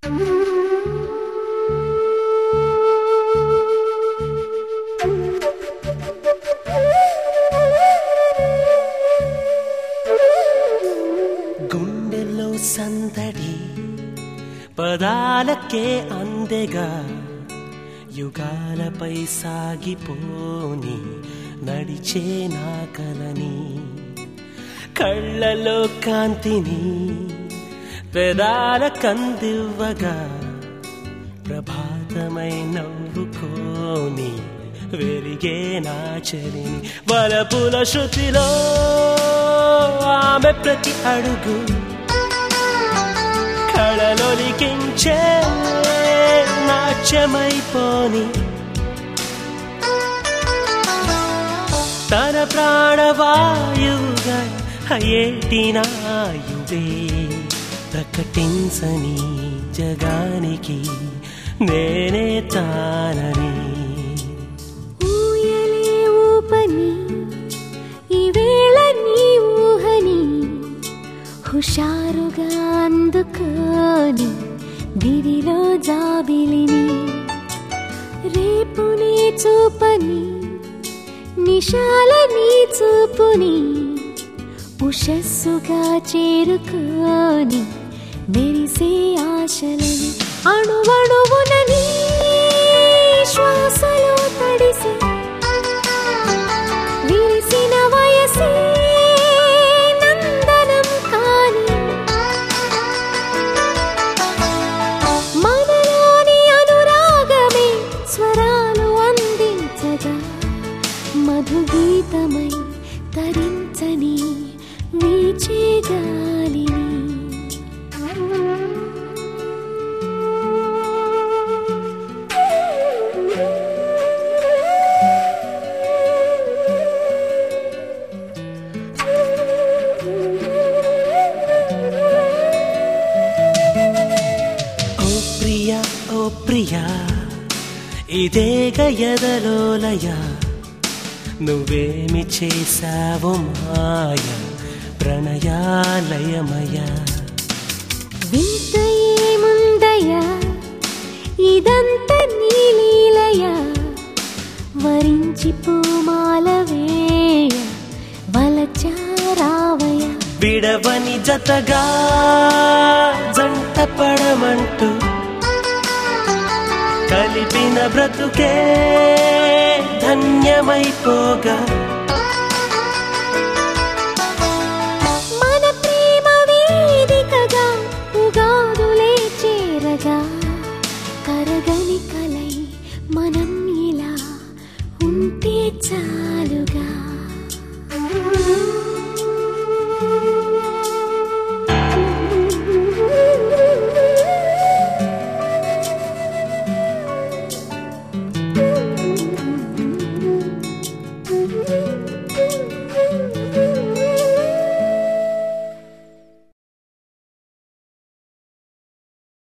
గుండెల్లో సందడి పదాలకే అందెగా యుగాలపై సాగిపోని నడిచే నా కలని కళ్ళలో కాంతిని పెదాల కందివ్వగా ప్రభాతమై నవ్వుకోని వెలిగే నా చెలిని వలపుల శృతిలో ఆమె ప్రతి అడుగు కళలొలికించే నాట్యమైపోని తన ప్రాణవాయువుగా అయ్యేటి నాయువే ప్రకటించని జగానికి నేనే తానని ఊయలే ఊపని ఈవేళ నీ ఊహని హుషారుగా అందుకోని దివిలో జాబిలిని రేపు నీ చూపని నిశాల నీ చూపుని ఉషస్సుగా చేరుకోని మెరిసే ఆశలని అణువణువున నీ శ్వాసలో తడిసి విరిసిన వయసే నందనం కాని మనలోని అనురాగమే స్వరాలు అందించగా మధుగీతమై తరించని వీచే గాలిని ఓ ప్రియా ఓ ప్రియా ఇదే గయదలోలయ నువ్వేమి చేశావో మాయ ప్రణయాలయమయ వింత ఏముందయ్యా ఇదంత నీలీలయ వరించి పూమాల వేయ వలచారావయ విడవని జతగా జంట పడమంటూ కలిపిన బ్రతుకే ధన్యమైపోగా మన ప్రేమ వేదికగా ఉగాదులే చేరగా కరగని కలై మనం